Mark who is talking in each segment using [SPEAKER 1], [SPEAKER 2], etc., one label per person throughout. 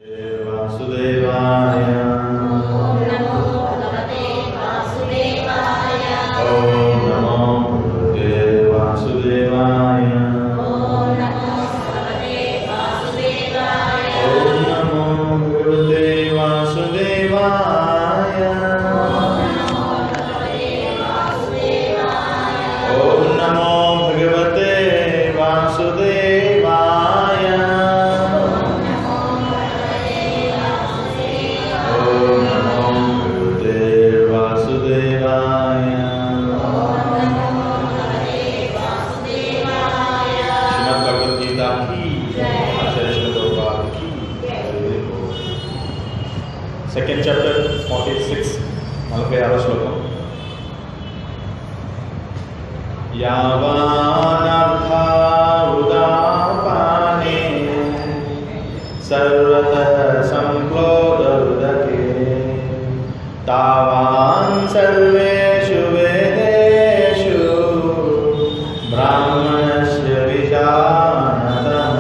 [SPEAKER 1] वासुदेवाय ॐ नमो भगवते वासुदेवाय ॐ नमो भगवते वासुदेवाय ॐ नमो भगवते वासुदेवाय ॐ नमो भगवते वासुदेवाय श्रीमद् भगवद गीता की आचार्य श्री प्रभुपाद की సెకండ్ చాప్టర్ ఫార్టీ సిక్స్ నలభై ఆరో శ్లోకం యావానర్థావుదాపానే సర్వతః సంప్లోదరుదకే తావాన్ సర్వేషు వేదేషు బ్రాహ్మణస్య విజానతః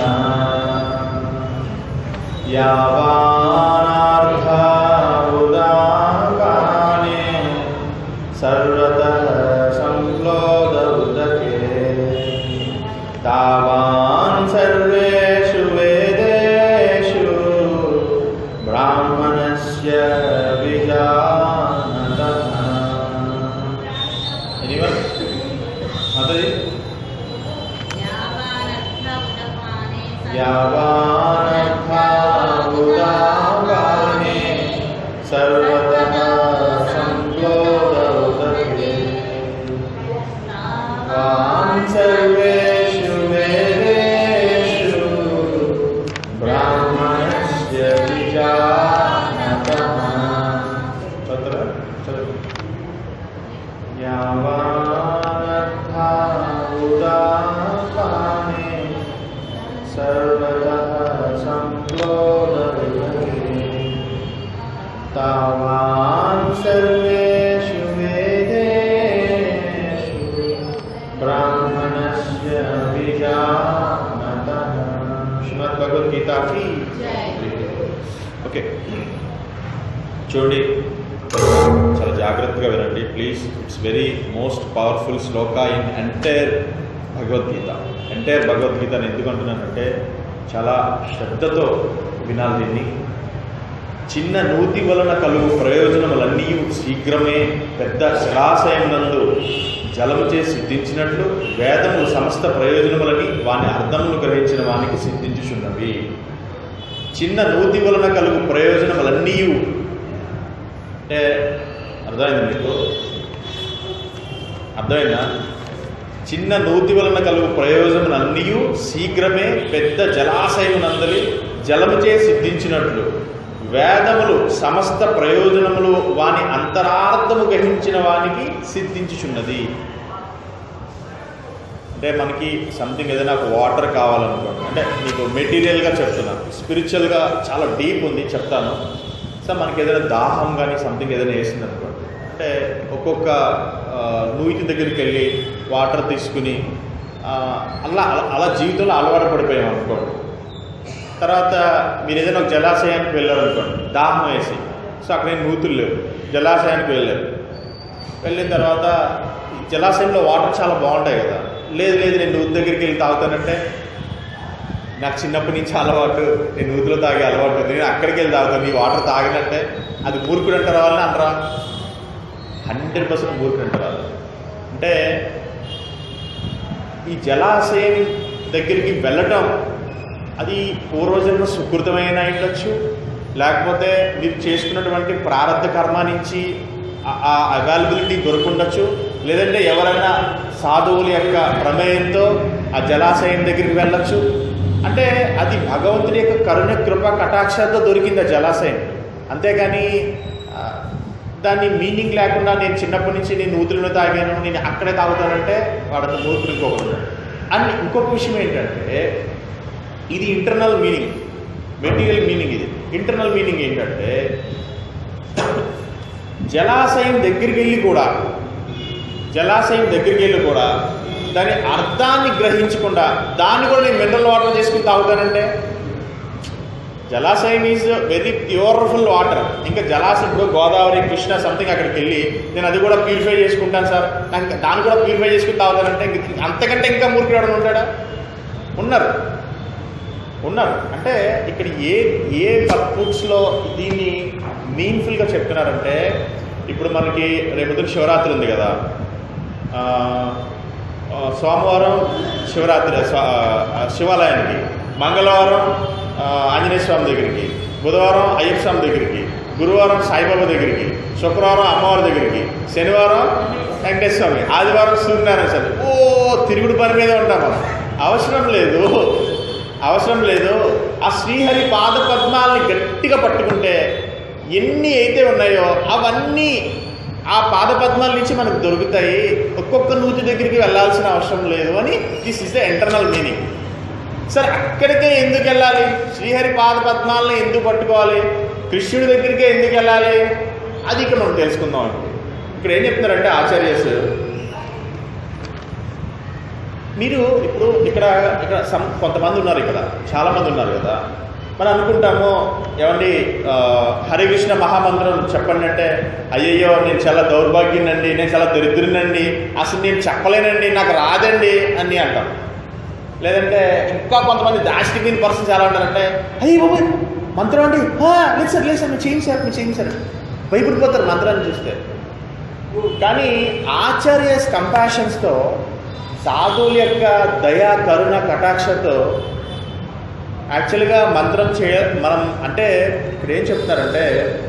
[SPEAKER 1] యావానార్థావుదాపానే సర్వతః సంప్లోదరుదకే తావాన్ సర్వేషు వేదేషు బ్రాహ్మణస్య విజానతః ఎనీవన్ మాతాజీ యావానర్థావుదాపానే సర్వతః సంప్లోదరుదకే తాన్ సర్వేషు వేదేషు బ్రాహ్మణస్య విజానతః చదువు చదువు యావానర్థావుదాపానే సర్వతః సంప్లోదరుదకే తావాన్ సర్వేషు వేదేషు బ్రాహ్మణస్య విజానతః శ్రీమద్ భగవద్గీత కి ఓకే చూడండి చాలా జాగ్రత్తగా వినండి please it's very most powerful Shloka in entire Bhagavad Gita entire భగవద్గీతని ఎందుకు అంటున్నానంటే చాలా శ్రద్ధతో వినాలి దీన్ని చిన్న నూతి వలన కలుగు ప్రయోజనములన్నీ శీఘ్రమే పెద్ద జలాశయం నందు జలము చేసి సిద్ధించినట్లు వేదములు సమస్త ప్రయోజనములని వాని అర్థములు గ్రహించిన వానికి సిద్ధించుచున్నవి చిన్న నూతి వలన కలుగు ప్రయోజనములన్నీ అంటే అర్థమైంది మీకు అర్థమైందా చిన్న నూతి వలన కలుగు ప్రయోజనములన్నీ శీఘ్రమే పెద్ద జలాశయం నందలి జలముచే సిద్ధించినట్లు వేదములు సమస్త ప్రయోజనములు వాని అంతరార్థము గ్రహించిన వానికి సిద్ధించుచున్నది అంటే మనకి సంథింగ్ ఏదైనా ఒక వాటర్ కావాలనుకోండి అంటే మీకు మెటీరియల్గా చెప్తున్నాను స్పిరిచువల్గా చాలా డీప్ ఉంది చెప్తాను సో మనకి ఏదైనా దాహం కానీ సంథింగ్ ఏదైనా వేసింది అనుకోండి అంటే ఒక్కొక్క ఆ, నూయిటి దగ్గరికి వెళ్ళి వాటర్ తీసుకుని ఆ, అలా అలా- అలా జీవితంలో అలవాటు పడిపోయాం అనుకోండి తర్వాత మీరు ఏదైనా ఒక జలాశయానికి వెళ్ళారనుకోండి దాహం వేసి సో అక్కడ ఏం నూతులు లేవు జలాశయానికి వెళ్ళారు వెళ్ళిన తర్వాత ఈ జలాశయంలో వాటర్ చాలా బాగుంటాయి కదా లేదు లేదు నేను నూతి దగ్గరికి వెళ్ళి తాగుతానంటే నాకు చిన్నప్పటి నుంచి అలవాటు నేను నూతిలో తాగే అలవాటు ఉంది నేను అక్కడికి వెళ్ళి తాగుతాను ఈ వాటర్ తాగినంటే అది మూర్ఖుడు అంటారా వాళ్ళని అనరా హండ్రెడ్ పర్సెంట్ మూర్ఖుడు అంటారు వాళ్ళు అంటే ఈ జలాశయం దగ్గరికి వెళ్ళటం అది పూర్వజన్మ సుకృతమైన ఉండొచ్చు లేకపోతే మీరు చేసుకున్నటువంటి ప్రారంభ కర్మ నుంచి ఆ- ఆ అవైలబిలిటీ దొరకుండొచ్చు లేదంటే ఎవరైనా సాధువుల యొక్క ప్రమేయంతో ఆ జలాశయం దగ్గరికి వెళ్ళొచ్చు అంటే అది భగవంతుడి యొక్క కరుణ కృప కటాక్షంతో దొరికింది ఆ జలాశయం అంతేగాని ఆ, దాన్ని మీనింగ్ లేకుండా నేను చిన్నప్పటి నుంచి నేను నూతులను తాగాను నేను అక్కడే తాగుతానంటే వాడంత నూతులు ఇంకొకరు అండ్ ఇంకొక విషయం ఏంటంటే ఇది ఇంటర్నల్ మీనింగ్ మెటీరియల్ మీనింగ్ ఇది ఇంటర్నల్ మీనింగ్ ఏంటంటే జలాశయం దగ్గరికి వెళ్ళి కూడా జలాశయం దగ్గరికి వెళ్ళి కూడా దాని అర్థాన్ని గ్రహించకుండా దాన్ని కూడా నేను మినరల్ వాటర్ చేసుకుని తాగుతానంటే జలాశయం ఈజ్ వెరీ ప్యూర్ఫుల్ వాటర్ ఇంకా జలాశయం ఇప్పుడు గోదావరి కృష్ణ సంథింగ్ అక్కడికి వెళ్ళి నేను అది కూడా ప్యూరిఫై చేసుకుంటాను సార్ నాకు ఇంకా దాన్ని కూడా ప్యూరిఫై చేసుకుని తాగుతానంటే ఇంక అంతకంటే ఇంకా మూర్ఖుడు ఎవడన్నా ఉంటాడా ఉన్నారు ఉన్నారు అంటే ఇక్కడ ఏ ఏ పర్పూట్స్లో దీన్ని మీన్ఫుల్గా చెప్తున్నారంటే ఇప్పుడు మనకి రేపు శివరాత్రి ఉంది కదా ఆ, ఆ, సోమవారం శివరాత్రి స్వ- ఆ, శివాలయానికి మంగళవారం ఆ, ఆంజనేయ స్వామి దగ్గరికి బుధవారం అయ్యప్ప స్వామి దగ్గరికి గురువారం సాయిబాబా దగ్గరికి శుక్రవారం అమ్మవారి దగ్గరికి శనివారం వెంకటేశ్వర స్వామి ఆదివారం సూర్యనారాయణ స్వామి ఓ తిరుగుడు పని మీద ఉంటాం మనం అవసరం లేదు అవసరం లేదు ఆ శ్రీహరి పాద పద్మాలని గట్టిగా పట్టుకుంటే ఎన్ని అయితే ఉన్నాయో అవన్నీ ఆ పాద పద్మాల నుంచి మనకు దొరుకుతాయి ఒక్కొక్క నూతి దగ్గరికి వెళ్ళాల్సిన అవసరం లేదు అని this is the internal meaning సరే అక్కడికే ఎందుకు వెళ్ళాలి శ్రీహరి పాద పద్మాలను ఎందుకు పట్టుకోవాలి కృష్ణుడి దగ్గరికే ఎందుకు వెళ్ళాలి అది ఇక్కడ మనం తెలుసుకుందాం అండి ఇక్కడ ఏం చెప్తున్నారంటే ఆచార్యస్ మీరు ఇప్పుడు ఇక్కడ ఇక్కడ సం కొంతమంది ఉన్నారు ఇక్కడ చాలామంది ఉన్నారు కదా మనం అనుకుంటాము ఏమండి ఆ, హరే కృష్ణ మహామంత్రం చెప్పండి అంటే అయ్యయ్యో నేను చాలా దౌర్భాగ్యునండి నేను చాలా దరిద్రునండి అసలు నేను చెప్పలేనండి నాకు రాదండి అని అంటాం లేదంటే ఇంకా కొంతమంది దాష్టికిన పర్సన్స్ ఎలా ఉంటారంటే అయ్యి బాబు మంత్రం అండి "ఆ, లేదు సార్ లేదు సార్ మీరు చేయండి సార్ మీరు చేయండి సార్ భయపడిపోతారు మంత్రాన్ని చూస్తే కానీ ఆచార్యస్ కంపాషన్స్తో సాధువుల యొక్క దయా కరుణ కటాక్షతో యాక్చువల్గా మంత్రం చేయ మనం అంటే ఇక్కడ ఏం చెప్తారంటే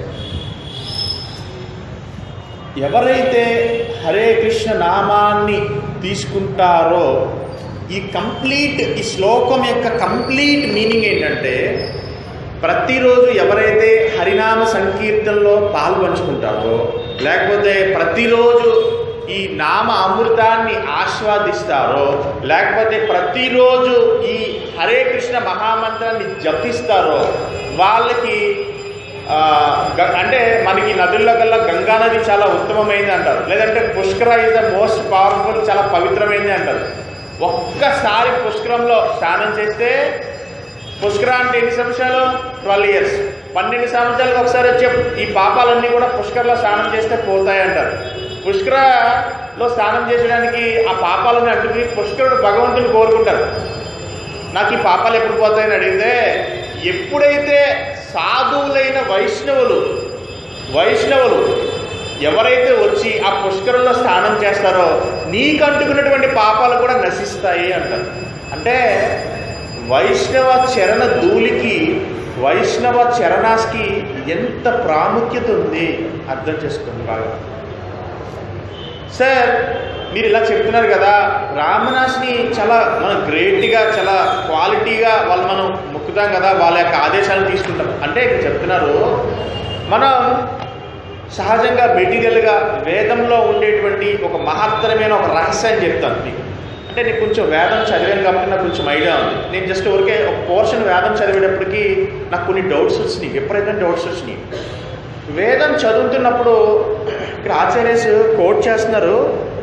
[SPEAKER 1] ఎవరైతే హరే కృష్ణ నామాన్ని తీసుకుంటారో ఈ కంప్లీట్ ఈ శ్లోకం యొక్క కంప్లీట్ మీనింగ్ ఏంటంటే ప్రతిరోజు ఎవరైతే హరినామ సంకీర్తనలో పాల్పంచుకుంటారో లేకపోతే ప్రతిరోజు ఈ నామ అమృతాన్ని ఆస్వాదిస్తారో లేకపోతే ప్రతిరోజు ఈ హరే కృష్ణ మహామంత్రాన్ని జపిస్తారో వాళ్ళకి ఆ, గ- అంటే మనకి నదుల్లో కల్లా గంగా నది చాలా ఉత్తమమైంది అంటారు లేదంటే పుష్కర ఇస్ ద మోస్ట్ పవర్ఫుల్ చాలా పవిత్రమైంది అంటారు ఒక్కసారి పుష్కరంలో స్నానం చేస్తే పుష్కర అంటే ఎన్ని సంవత్సరాలు ట్వెల్వ్ ఇయర్స్ పన్నెండు సంవత్సరాలకు ఒకసారి వచ్చే ఈ పాపాలన్నీ కూడా పుష్కర్లో స్నానం చేస్తే పోతాయి అంటారు పుష్కరలో స్నానం చేసడానికి ఆ పాపాలని అంటుకుని పుష్కరుడు భగవంతుని కోరుకుంటారు నాకు ఈ పాపాలు ఎప్పుడు పోతాయని అడిగితే ఎప్పుడైతే సాధువులైన వైష్ణవులు వైష్ణవులు ఎవరైతే వచ్చి ఆ పుష్కరంలో స్నానం చేస్తారో నీకు అంటుకున్నటువంటి పాపాలు కూడా నశిస్తాయి అంటారు అంటే వైష్ణవ చరణ ధూళికి వైష్ణవ చరణాస్కి ఎంత ప్రాముఖ్యత ఉంది అర్థం చేసుకోండి బాగా సార్ మీరు ఇలా చెప్తున్నారు కదా రామనాస్ని చాలా మనం గ్రేట్గా చాలా క్వాలిటీగా వాళ్ళు మనం మొక్కుతాం కదా వాళ్ళ యొక్క ఆదేశాలను తీసుకుంటాం అంటే ఇక్కడ చెప్తున్నారు మనం సహజంగా మెటీరియల్గా వేదంలో ఉండేటువంటి ఒక మహత్తరమైన ఒక రహస్యాన్ని చెప్తాను మీకు అంటే నేను కొంచెం వేదం చదివాను కాబట్టి నాకు కొంచెం ఐడియా ఉంది నేను జస్ట్ ఊరికే ఒక పోర్షన్ వేదం చదివేటప్పటికి నాకు కొన్ని డౌట్స్ వచ్చినాయి విపరీతమైన డౌట్స్ వచ్చినాయి వేదం చదువుతున్నప్పుడు ఇక్కడ ఆచార్యస్ కోట్ చేస్తున్నారు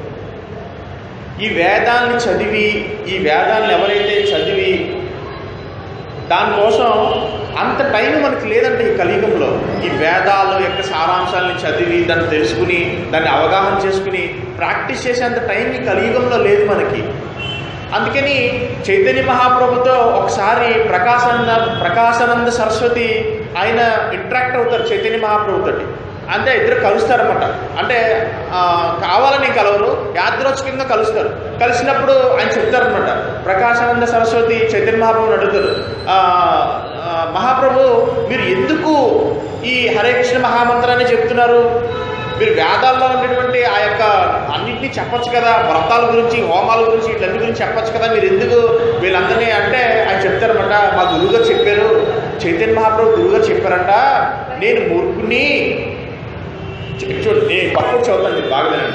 [SPEAKER 1] ఈ వేదాన్ని చదివి ఈ వేదాన్ని ఎవరైతే చదివి దానికోసం అంత టైం మనకి లేదంటే ఈ కలియుగంలో ఈ వేదాల యొక్క సారాంశాలని చదివి దాన్ని తెలుసుకుని దాన్ని అవగాహన చేసుకుని ప్రాక్టీస్ చేసేంత టైం ఈ కలియుగంలో లేదు మనకి అందుకని చైతన్య మహాప్రభుతో ఒకసారి ప్రకాశానంద ప్రకాశానంద సరస్వతి ఆయన ఇంటరాక్ట్ అవుతారు చైతన్య మహాప్రభుతోటి అంటే ఇద్దరు కలుస్తారన్నమాట అంటే ఆ, కావాలని కలవరు యాదృచ్ఛికంగా కలుస్తారు కలిసినప్పుడు ఆయన చెప్తారనమాట ప్రకాశానంద సరస్వతి చైతన్య మహాప్రభుని అడుగుతారు ఆ, ఆ, మహాప్రభు మీరు ఎందుకు ఈ హరే కృష్ణ మహామంత్రాన్ని చెప్తున్నారు మీరు వేదాల్లో ఉన్నటువంటి ఆ యొక్క అన్నింటినీ చెప్పొచ్చు కదా వ్రతాల గురించి హోమాల గురించి వీటన్ని గురించి చెప్పొచ్చు కదా మీరు ఎందుకు వీళ్ళందరినీ అంటే ఆయన చెప్తారన్నమాట మా గురువుగారు చెప్పారు చైతన్య మహాప్రభు గురువుగారు చెప్పారంట నేను మూర్ఖుని చూ- చూడండి నేను పక్కకు చదువుతాను మీరు బాగా వినండి.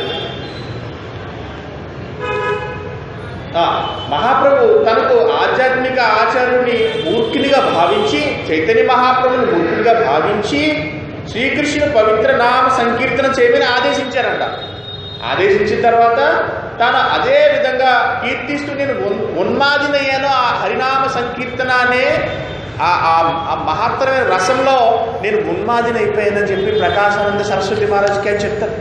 [SPEAKER 1] ఆ, మహాప్రభు తనకు ఆధ్యాత్మిక ఆచార్యుని మూర్ఖునిగా భావించి చైతన్య మహాప్రభుని మూర్ఖునిగా భావించి శ్రీకృష్ణుని పవిత్ర నామ సంకీర్తన చేయమని ఆదేశించారంట ఆదేశించిన తర్వాత తాను అదే విధంగా కీర్తిస్తూ నేను ఉన్- ఉన్మాదినయ్యాను ఆ హరినామ సంకీర్తన అనే ఆ ఆ- ఆ మహత్తరమైన రసంలో నేను ఉన్మాదిని అయిపోయానని చెప్పి ప్రకాశానంద సరస్వతి మహారాజ్కి ఆయన చెప్తారు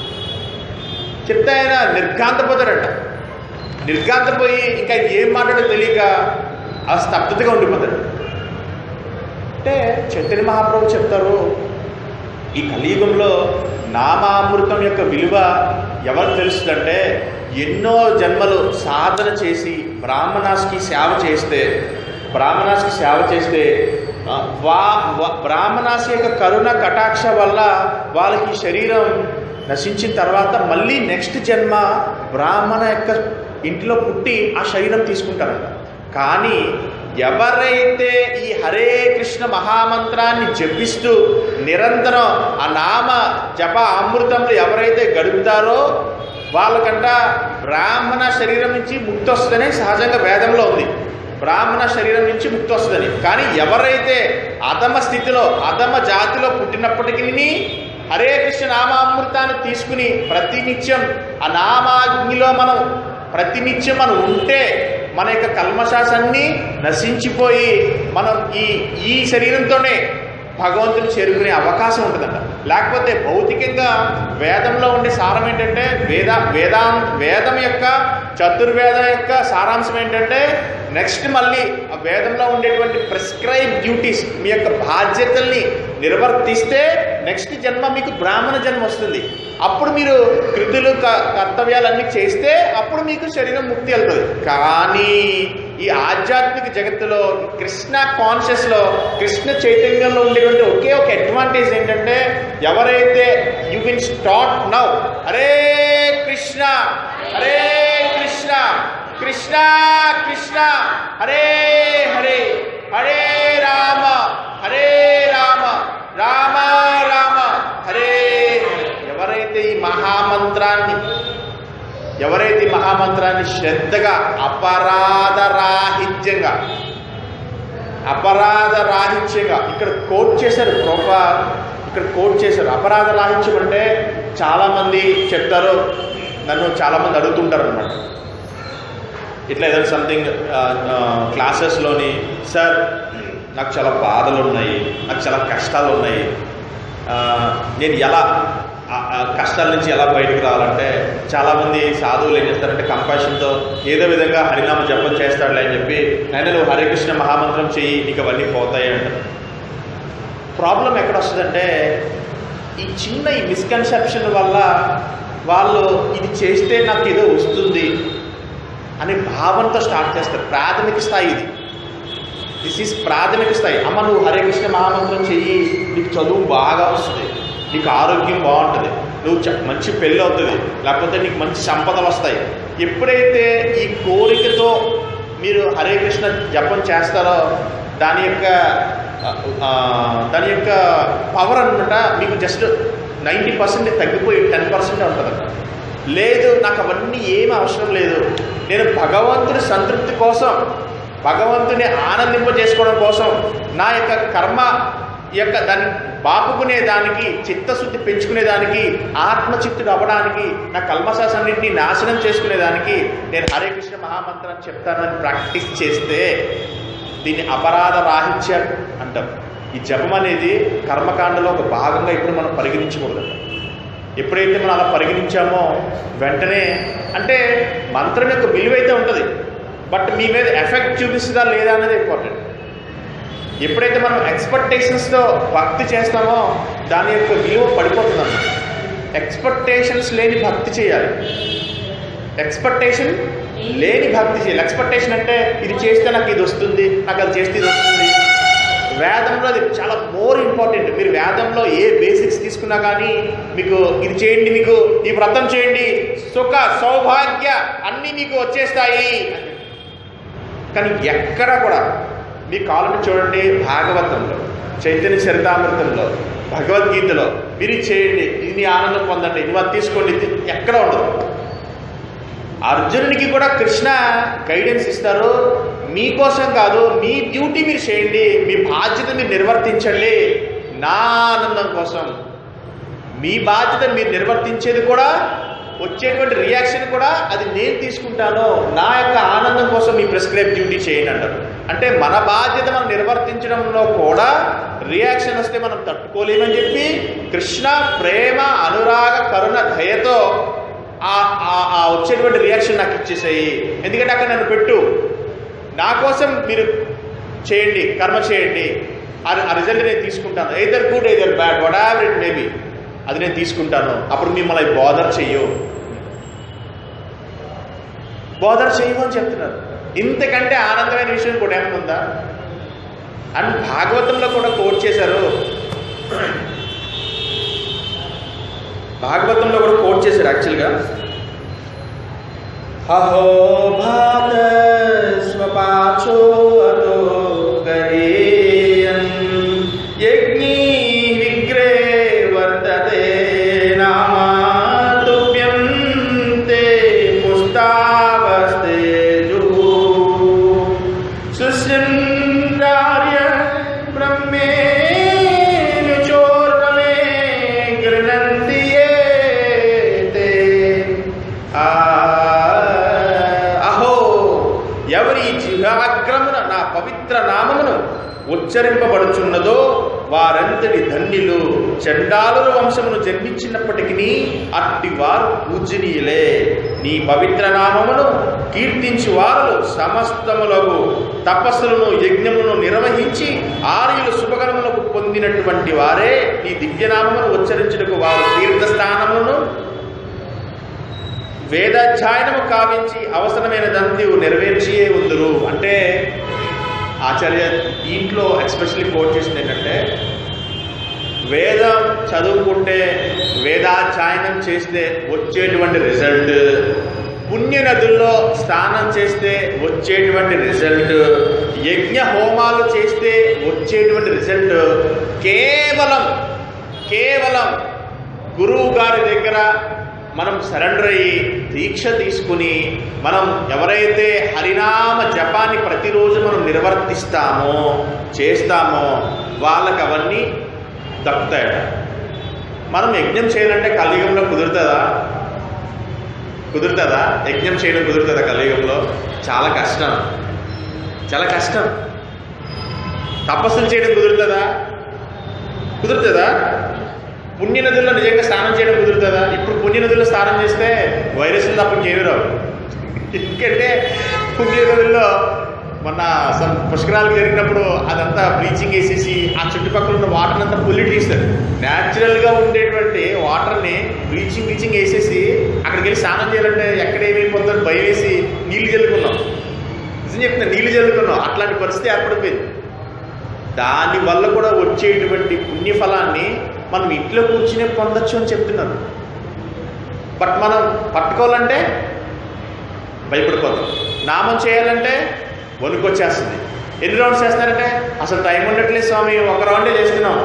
[SPEAKER 1] చెప్తే ఆయన నిర్ఘాంతపోతాడట నిర్ఘాంతపోయి ఇంకా ఆయన ఏం మాట్లాడో తెలియక ఆ స్తబ్దతగా ఉండిపోతాడు అంటే చైతన్య మహాప్రభు చెప్తారు ఈ కలియుగంలో నామామృతం యొక్క విలువ ఎవరికి తెలుస్తుందంటే ఎన్నో జన్మలు సాధన చేసి బ్రాహ్మణాస్కి సేవ చేస్తే బ్రాహ్మణాస్కి సేవ చేస్తే ఆ, వా వా- బ్రాహ్మణాస్ యొక్క కరుణ కటాక్ష వల్ల వాళ్ళకి శరీరం నశించిన తర్వాత మళ్ళీ నెక్స్ట్ జన్మ బ్రాహ్మణ యొక్క ఇంటిలో పుట్టి ఆ శరీరం తీసుకుంటారంట కానీ ఎవరైతే ఈ హరే కృష్ణ మహామంత్రాన్ని జపిస్తూ నిరంతరం ఆ నామ జప అమృతంలో ఎవరైతే గడుపుతారో వాళ్ళకంట బ్రాహ్మణ శరీరం నుంచి ముక్తి వస్తుందని సహజంగా వేదంలో ఉంది బ్రాహ్మణ శరీరం నుంచి ముక్తి వస్తుందని కానీ ఎవరైతే అధమ స్థితిలో అధమ జాతిలో పుట్టినప్పటికీ హరే కృష్ణ నామామృతాన్ని తీసుకుని ప్రతినిత్యం ఆ నామాగ్నిలో మనం ప్రతినిత్యం మనం ఉంటే మన యొక్క కల్మశాసన్ని నశించిపోయి మనం ఈ ఈ శరీరంతోనే భగవంతుని చేరుకునే అవకాశం ఉంటుందంట లేకపోతే భౌతికంగా వేదంలో ఉండే సారం ఏంటంటే వేద వేదా వేదం యొక్క చతుర్వేదం యొక్క సారాంశం ఏంటంటే నెక్స్ట్ మళ్ళీ ఆ వేదంలో ఉండేటువంటి ప్రిస్క్రైబ్ డ్యూటీస్ మీ యొక్క బాధ్యతల్ని నిర్వర్తిస్తే నెక్స్ట్ జన్మ మీకు బ్రాహ్మణ జన్మ వస్తుంది అప్పుడు మీరు కృతులు క- కర్తవ్యాలన్నీ చేస్తే అప్పుడు మీకు శరీరం ముక్తి వెళ్తుంది కానీ ఈ ఆధ్యాత్మిక జగత్తులో ఈ కృష్ణ కాన్షియస్లో కృష్ణ చైతన్యంలో ఉండేటువంటి ఒకే ఒక అడ్వాంటేజ్ ఏంటంటే ఎవరైతే you win start now Hare Krishna Hare Krishna Krishna Krishna Hare Hare Hare Rama Hare Rama Rama Rama Hare Hare. ఎవరైతే ఈ మహామంత్రాన్ని ఎవరైతే ఈ మహామంత్రాన్ని శ్రద్ధగా అపరాధ రాహిత్యంగా అపరాధ రాహిత్యంగా ఇక్కడ కోట్ చేశారు ప్రోపా ఇక్కడ కోట్ చేశారు అపరాధ రాహిత్యం అంటే చాలామంది చెప్తారు నన్ను చాలామంది అడుగుతుంటారు అనమాట ఇట్లా ఏదైనా సంథింగ్ క్లాసెస్లోని సార్ నాకు చాలా బాధలు ఉన్నాయి నాకు చాలా కష్టాలు ఉన్నాయి ఆ, నేను ఎలా ఆ ఆ కష్టాల నుంచి ఎలా బయటకు రావాలంటే చాలామంది సాధువులు ఏం చేస్తారంటే కంపాషన్తో ఏదో విధంగా హరినామ జపం చేస్తాడులే అని చెప్పి ఆయన నువ్వు హరికృష్ణ మహామంత్రం చెయ్యి నీకు అవన్నీ పోతాయి అంటారు ప్రాబ్లం ఎక్కడ వస్తుందంటే ఈ చిన్న ఈ మిస్కన్సెప్షన్ వల్ల వాళ్ళు ఇది చేస్తే నాకు ఏదో వస్తుంది అనే భావనతో స్టార్ట్ చేస్తారు ప్రాథమిక స్థాయి ఇది దిస్ ఈజ్ ప్రాథమిక స్థాయి అమ్మ నువ్వు హరే కృష్ణ మహామంత్రం చెయ్యి నీకు చదువు బాగా వస్తుంది నీకు ఆరోగ్యం బాగుంటుంది నువ్వు చ- మంచి పెళ్ళి అవుతుంది లేకపోతే నీకు మంచి సంపదలు వస్తాయి ఎప్పుడైతే ఈ కోరికతో మీరు హరే కృష్ణ జపం చేస్తారో దాని యొక్క ఆ, ఆ, దాని యొక్క పవర్ అనమాట మీకు జస్ట్ నైంటీ పర్సెంట్ తగ్గిపోయి టెన్ పర్సెంట్ ఉంటుందంట లేదు నాకు అవన్నీ ఏమి అవసరం లేదు నేను భగవంతుని సంతృప్తి కోసం భగవంతుని ఆనందింపజేసుకోవడం కోసం నా యొక్క కర్మ యొక్క దాన్ని బాపుకునే దానికి చిత్తశుద్ధి పెంచుకునే దానికి ఆత్మచిత్తుడు అవ్వడానికి నా కల్మశాసన్నింటినీ నాశనం చేసుకునే దానికి నేను హరే కృష్ణ మహామంత్రం చెప్తానని ప్రాక్టీస్ చేస్తే దీన్ని అపరాధ రాహిత్యం అంటాం ఈ జపం అనేది కర్మకాండలో ఒక భాగంగా ఇప్పుడు మనం పరిగణించకూడదు ఎప్పుడైతే మనం అలా పరిగణించామో వెంటనే అంటే మంత్రం యొక్క విలువైతే ఉంటుంది బట్ మీ మీద ఎఫెక్ట్ చూపిస్తుందా లేదా అనేది ఇంపార్టెంట్ ఎప్పుడైతే మనం ఎక్స్పెక్టేషన్స్తో భక్తి చేస్తామో దాని యొక్క విలువ పడిపోతుంది అన్నమాట ఎక్స్పెక్టేషన్స్ లేని భక్తి చేయాలి ఎక్స్పెక్టేషన్ లేని భక్తి చేయాలి ఎక్స్పెక్టేషన్ అంటే ఇది చేస్తే నాకు ఇది వస్తుంది నాకు అది చేస్తే ఇది వస్తుంది వేదంలో అది చాలా మోర్ ఇంపార్టెంట్ మీరు వేదంలో ఏ బేసిక్స్ తీసుకున్నా కానీ మీకు ఇది చేయండి మీకు ఈ వ్రతం చేయండి సుఖ సౌభాగ్య అన్నీ మీకు వచ్చేస్తాయి అని. కానీ ఎక్కడ కూడా మీ కాలంలో చూడండి భాగవతంలో చైతన్య చరితామృతంలో భగవద్గీతలో మీరు ఇది చేయండి ఇది ఆనందం పొందండి నువ్వు అది తీసుకోండి ఇది ఎక్కడ ఉండదు అర్జునుడికి కూడా కృష్ణ గైడెన్స్ ఇస్తారు మీకోసం కాదు మీ డ్యూటీ మీరు చేయండి మీ బాధ్యత మీరు నిర్వర్తించండి నా ఆనందం కోసం మీ బాధ్యత మీరు నిర్వర్తించేది కూడా వచ్చేటువంటి రియాక్షన్ కూడా అది నేను తీసుకుంటాను నా యొక్క ఆనందం కోసం మీ ప్రిస్క్రైబ్ డ్యూటీ చేయండి అంటారు అంటే మన బాధ్యత మనం నిర్వర్తించడంలో కూడా రియాక్షన్ వస్తే మనం తట్టుకోలేమని చెప్పి కృష్ణ ప్రేమ అనురాగ కరుణ దయతో ఆ ఆ- ఆ వచ్చేటువంటి రియాక్షన్ నాకు ఇచ్చేసాయి ఎందుకంటే అక్కడ నన్ను పెట్టు నా కోసం మీరు చేయండి కర్మ చేయండి ఆ ఆ రిజల్ట్ నేను తీసుకుంటాను either good either bad what ever it maybe అది నేను తీసుకుంటాను అప్పుడు మిమ్మల్ని బోధర్ చెయ్యు బోధర్ చేయము అని చెప్తున్నారు ఇంతకంటే ఆనందమైన విషయం కూడా ఏమైనా ఉందా అండ్ భాగవతంలో కూడా కోట్ చేశారు భాగవతంలో కూడా కోట్ చేశారు యాక్చువల్గా అహో భాత స్వపాచో అతో గరీయన్ యజ్ఞీ విగ్రే వర్తతే నామాతుభ్యం తే పుష్టావస్తే జుహు సుశృంగార్య బ్రహ్మేను చోర్ణమే గృహంతి ఏ తే. ఆ, అహో ఎవరి జిహాగ్రమున నా పవిత్ర నామమును ఉచ్చరింపబడుచున్నదో వారంతటి ధన్యులు చండాలుల వంశమును జన్మించినప్పటికీ అట్టి వారు పూజనీయులే నీ పవిత్ర నామమును కీర్తించి వారు సమస్తములకు తపస్సులను యజ్ఞమును నిర్వహించి ఆర్యులు శుభకరములకు పొందినటువంటి వారే నీ దివ్యనామమును ఉచ్చరించుటకు వారు తీర్థస్థానమును వేదాధ్యాయనము కావించి అవసరమైన దంతి నెరవేర్చియే ఉందరు అంటే ఆచార్య దీంట్లో ఎస్పెషల్లీ కోట్ చేసింది ఏంటంటే వేదం చదువుకుంటే వేదాధ్యాయనం చేస్తే వచ్చేటువంటి రిజల్ట్ పుణ్య నదుల్లో స్నానం చేస్తే వచ్చేటువంటి రిజల్ట్ యజ్ఞ హోమాలు చేస్తే వచ్చేటువంటి రిజల్ట్ కేవలం కేవలం గురువు గారి దగ్గర మనం సరెండర్ అయ్యి దీక్ష తీసుకుని మనం ఎవరైతే హరినామ జపాన్ని ప్రతిరోజు మనం నిర్వర్తిస్తామో చేస్తామో వాళ్ళకి అవన్నీ దక్కుతాయట మనం యజ్ఞం చేయాలంటే కలియుగంలో కుదురుతుందా కుదురుతుందా యజ్ఞం చేయడం కుదురుతుందా కలియుగంలో చాలా కష్టం చాలా కష్టం తపస్సులు చేయడం కుదురుతుందా కుదురుతుందా పుణ్య నదుల్లో నిజంగా స్నానం చేయడం కుదురుతుందా ఇప్పుడు పుణ్య నదుల్లో స్నానం చేస్తే వైరస్లు తప్ప ఇంకేమీ రావు ఎందుకంటే పుణ్య నదుల్లో మొన్న some పుష్కరాలు జరిగినప్పుడు అదంతా బ్లీచింగ్ వేసేసి ఆ చుట్టుపక్కల ఉన్న వాటర్ అంతా పొల్యూట్ చేస్తారు న్యాచురల్గా ఉండేటువంటి వాటర్ని బ్లీచింగ్ బ్లీచింగ్ వేసేసి అక్కడికి వెళ్ళి స్నానం చేయాలంటే ఎక్కడ ఏమైపోతుందని భయం వేసి నీళ్లు చల్లుకున్నాం నిజం చెప్తున్నా నీళ్లు చల్లుకున్నాం అట్లాంటి పరిస్థితి ఏర్పడిపోయింది దాని వల్ల కూడా వచ్చేటువంటి పుణ్యఫలాన్ని మనం ఇంట్లో కూర్చునే పొందొచ్చు అని చెప్తున్నారు బట్ మనం పట్టుకోవాలంటే భయపడిపోతాం నామం చేయాలంటే వణుకొచ్చేస్తుంది ఎన్ని రౌండ్స్ చేస్తారంటే అసలు టైం ఉండట్లేదు స్వామి ఒక రౌండే చేస్తున్నాం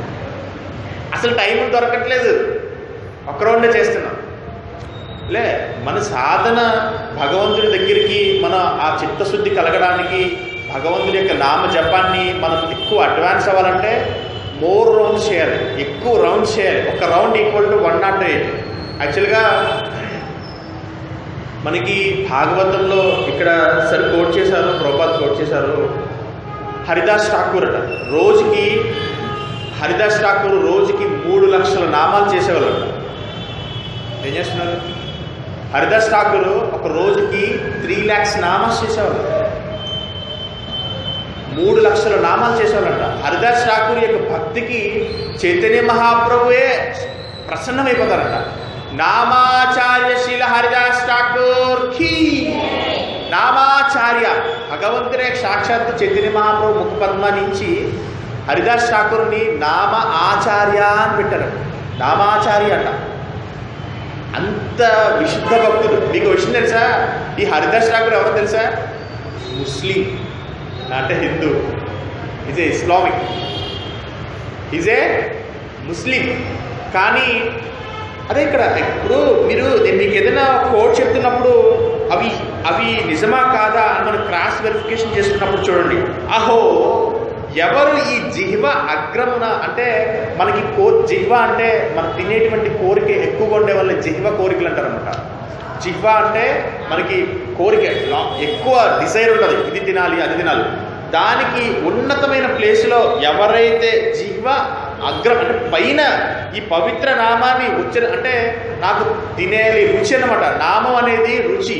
[SPEAKER 1] అసలు టైం దొరకట్లేదు ఒక రౌండే చేస్తున్నాం లే మన సాధన భగవంతుడి దగ్గరికి మన ఆ చిత్తశుద్ధి కలగడానికి భగవంతుడి యొక్క నామ జపాన్ని మనం ఎక్కువ అడ్వాన్స్ అవ్వాలంటే మోర్ రౌండ్స్ చేయాలి ఎక్కువ రౌండ్స్ చేయాలి ఒక round equal to one nought eight యాక్చువల్గా మనకి భాగవతంలో ఇక్కడ సరే కోట్ చేశారు ప్రోపాత్ కోట్ చేశారు హరిదాస్ ఠాకూర్ అట రోజుకి హరిదాస్ ఠాకూర్ రోజుకి మూడు లక్షల నామాలు చేసేవాళ్ళు ఏం చేస్తున్నారు హరిదాస్ ఠాకూర్ ఒక రోజుకి త్రీ ల్యాక్స్ నామాస్ చేసేవాళ్ళు మూడు లక్షల నామాలు చేసేవాళ్ళంట హరిదాస్ ఠాకూర్ యొక్క భక్తికి చైతన్య మహాప్రభువే ప్రసన్నమైపోతారంట నామాచార్య శీల హరిదాస్ ఠాకూర్ ఖీ నామాచార్య భగవంతుడే సాక్షాత్తు చైతన్య మహాప్రభు ముఖ పద్మ నుంచి హరిదాస్ ఠాకూర్ని నామ ఆచార్య అని పెట్టారు నామాచార్య అంట అంత విశుద్ధ భక్తుడు మీకు ఒక విషయం తెలుసా ఈ హరిదాస్ ఠాకూర్ ఎవరో తెలుసా ముస్లిం అంటే Hindu is a Islamic is a Muslim కానీ అదే ఇక్కడ ఇప్పుడు మీరు నేను మీకు ఏదైనా కోడ్ చెప్తున్నప్పుడు అవి అవి నిజమా కాదా అని మనం క్రాస్ వెరిఫికేషన్ చేసుకున్నప్పుడు చూడండి అహో ఎవరు ఈ జిహ్వ అగ్రమున అంటే మనకి కో జిహ్వ అంటే మనం తినేటువంటి కోరిక ఎక్కువగా ఉండే వాళ్ళని జిహ్వ కోరికలు అంటారు అనమాట జిహ్వ అంటే మనకి కోరిక లా- ఎక్కువ డిసైర్ ఉంటుంది ఇది తినాలి అది తినాలి దానికి ఉన్నతమైన ప్లేస్లో ఎవరైతే జీవ అగ్రం అంటే పైన ఈ పవిత్ర నామాన్ని ఉచ్చర అంటే నాకు తినేది రుచి అన్నమాట నామం అనేది రుచి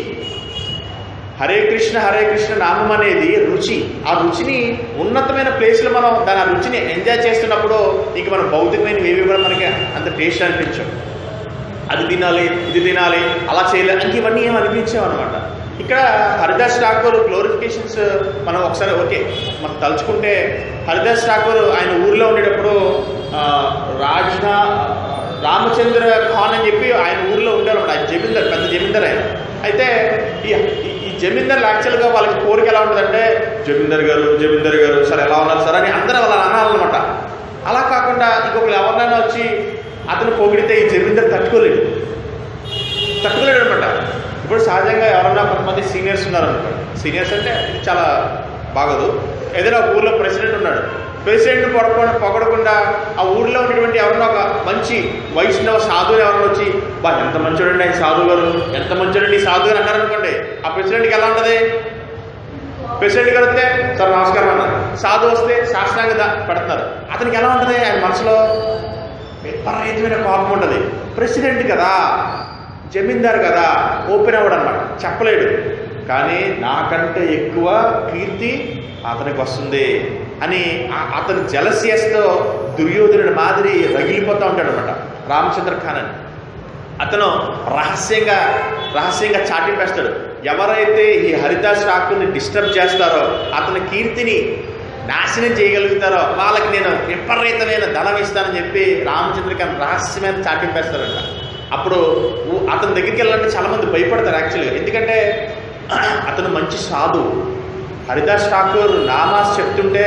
[SPEAKER 1] హరే కృష్ణ హరే కృష్ణ నామం అనేది రుచి ఆ రుచిని ఉన్నతమైన ప్లేస్లో మనం దాని ఆ రుచిని ఎంజాయ్ చేస్తున్నప్పుడు ఇంక మనం భౌతికమైన ఏవి కూడా మనకి అంత టేస్ట్ అనిపించవు అది తినాలి ఇది తినాలి అలా చేయలేదు ఇంక ఇవన్నీ ఏం అనిపించావు అనమాట ఇక్కడ హరిదాస్ ఠాకూర్ గ్లోరిఫికేషన్స్ మనం ఒకసారి ఓకే మనం తలుచుకుంటే హరిదాస్ ఠాకూర్ ఆయన ఊర్లో ఉండేటప్పుడు ఆ, రాజ్నా రామచంద్ర ఖాన్ అని చెప్పి ఆయన ఊర్లో ఉండేవాడు ఆయన జమీందార్ పెద్ద జమీందార్ ఆయన అయితే ఈ ఈ- ఈ జమీందార్ యాక్చువల్గా వాళ్ళకి కోరిక ఎలా ఉంటుందంటే జమీందార్ గారు జమీందార్ గారు సార్ ఎలా ఉన్నారు సార్ అని అందరూ వాళ్ళ అనాలన్నమాట అలా కాకుండా ఇంకొకరు ఎవరినైనా వచ్చి అతను పొగిడితే ఈ జమీందార్ తట్టుకోలేడు తట్టుకోలేడు అనమాట ఇప్పుడు సహజంగా ఎవరన్నా కొంతమంది సీనియర్స్ ఉన్నారు అనుకోండి సీనియర్స్ అంటే ఇది చాలా బాగోదు ఏదైనా ఒక ఊర్లో ప్రెసిడెంట్ ఉన్నాడు ప్రెసిడెంట్ పొడకుండా పొగడకుండా ఆ ఊర్లో ఉన్నటువంటి ఎవరన్నా ఒక మంచి వైష్ణవ సాధువులు ఎవరన్నా వచ్చి బా ఎంత మంచోడండి ఆయన సాధువు గారు ఎంత మంచోడండి ఈ సాధువు గారు అన్నారు అనుకోండి ఆ ప్రెసిడెంట్కి ఎలా ఉంటుంది ప్రెసిడెంట్ గారు వస్తే సార్ నమస్కారం అన్నారు సాధు వస్తే శాస్త్రాంగ దా- పెడుతున్నారు అతనికి ఎలా ఉంటుంది ఆయన మనసులో విపరీతమైన కోపం ఉంటుంది ప్రెసిడెంట్ కదా జమీందార్ కదా ఓపెన్ అవ్వడు అనమాట చెప్పలేడు కానీ నాకంటే ఎక్కువ కీర్తి అతనికి వస్తుంది అని ఆ- అతని జలస్యస్తో దుర్యోధనుడి మాదిరి రగిలిపోతూ ఉంటాడు అనమాట రామచంద్ర ఖాన్ అని అతను రహస్యంగా రహస్యంగా చాటింపేస్తాడు ఎవరైతే ఈ హరిదాస్ ఠాకూర్ని డిస్టర్బ్ చేస్తారో అతని కీర్తిని నాశనం చేయగలుగుతారో వాళ్ళకి నేను విపరీతమైన ధనం ఇస్తానని చెప్పి రామచంద్ర ఖాన్ రహస్యమైన చాటింపేస్తారంట అప్పుడు ఊ- అతని దగ్గరికి వెళ్ళాలంటే చాలామంది భయపడతారు యాక్చువల్గా ఎందుకంటే అతను మంచి సాధువు హరిదాస్ ఠాకూర్ నామాస్ చెప్తుంటే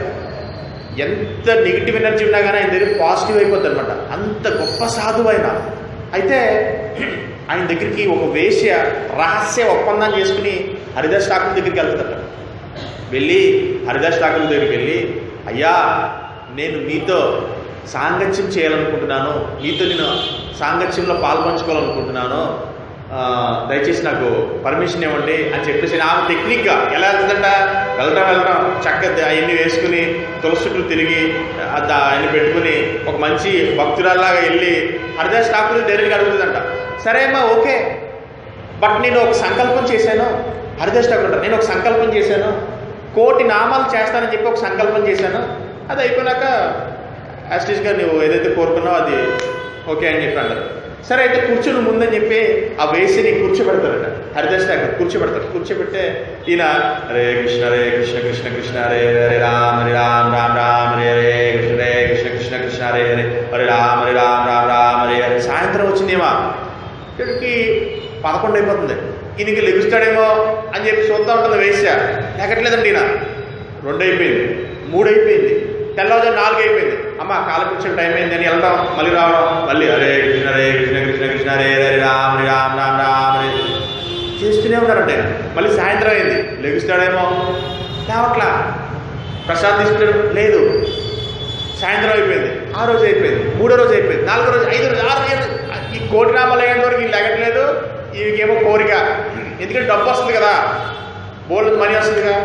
[SPEAKER 1] ఎంత నెగిటివ్ ఎనర్జీ ఉన్నా కానీ ఆయన దగ్గర పాజిటివ్ అయిపోద్ది అనమాట అంత గొప్ప సాధువు ఆయన అయితే ఆయన దగ్గరికి ఒక వేశ్య రహస్య ఒప్పందం చేసుకుని హరిదాస్ ఠాకూర్ దగ్గరికి వెళ్తుందట వెళ్ళి హరిదాస్ ఠాకూర్ దగ్గరికి వెళ్ళి అయ్యా నేను మీతో సాంగత్యం చేయాలనుకుంటున్నాను మీతో నేను సాంగత్యంలో పాల్పంచుకోవాలనుకుంటున్నాను ఆ, దయచేసి నాకు పర్మిషన్ ఇవ్వండి అని చెప్పేసి ఆమె టెక్నిక్గా ఎలా వెళ్తుందంట వెళ్ళటం వెళ్ళటం చక్కగా అవన్నీ వేసుకుని తులసి చుట్టూ తిరిగి ఆ దా- ఆయన్ని పెట్టుకుని ఒక మంచి భక్తురాల్లాగా వెళ్ళి హరిదాస్ ఠాకూర్ డైరెక్ట్గా అడుగుతుందంట సరే అమ్మా ఓకే బట్ నేను ఒక సంకల్పం చేశాను హరిదాస్ ఠాకూర్ అంటారు నేను ఒక సంకల్పం చేశాను కోటి నామాలు చేస్తానని చెప్పి ఒక సంకల్పం చేశాను అది అయిపోయినాక యాస్టీస్గా నువ్వు ఏదైతే కోరుకున్నావో అది ఓకే అని చెప్పి అంటారు సరే అయితే కూర్చుని ముందని చెప్పి ఆ వేసిని కూర్చోబెడతారట హరిదాస్ ఠాకూర్ కూర్చోబెడతారు కూర్చోబెట్టే ఈయన హరే కృష్ణ హరే కృష్ణ కృష్ణ కృష్ణ హరే హరే రామ హరే రామ రామ రామ హరే హరే కృష్ణ హరే కృష్ణ కృష్ణ కృష్ణ హరే హరే హరే రామ హరే రామ రామ రామ హరే హరే సాయంత్రం వచ్చిందేమా ఇక్కడికి పదకొండు అయిపోతుంది ఈయనకి లెగుస్తాడేమో అని చెప్పి చూస్తూ ఉంటుంది వేసా ఎక్కట్లేదండి ఈయన రెండు అయిపోయింది మూడు అయిపోయింది తెల్లవారు నాలుగు అయిపోయింది అమ్మ కాలం కూర్చొని టైం అయింది అని వెళ్దాం మళ్ళీ రావడం మళ్ళీ హరే కృష్ణ హరే కృష్ణ కృష్ణ కృష్ణ హరే హరే రామ హరే రామ రామ రామ హరే చేస్తూనే ఉన్నారంటే మళ్ళీ సాయంత్రం అయింది లెగుస్తాడేమో లేవట్లా ప్రసాద్ తీసుకుంటాడు లేదు సాయంత్రం అయిపోయింది ఆ రోజు అయిపోయింది మూడో రోజు అయిపోయింది నాలుగో రోజు ఐదో రోజు ఆరు ఏడు ఈ కోటి నామాలు అయ్యేంత వరకు వీళ్ళు లెగట్లేదు ఈయనకేమో కోరిక ఎందుకంటే డబ్బు వస్తుంది కదా బోల్డ్ మనీ వస్తుందిగా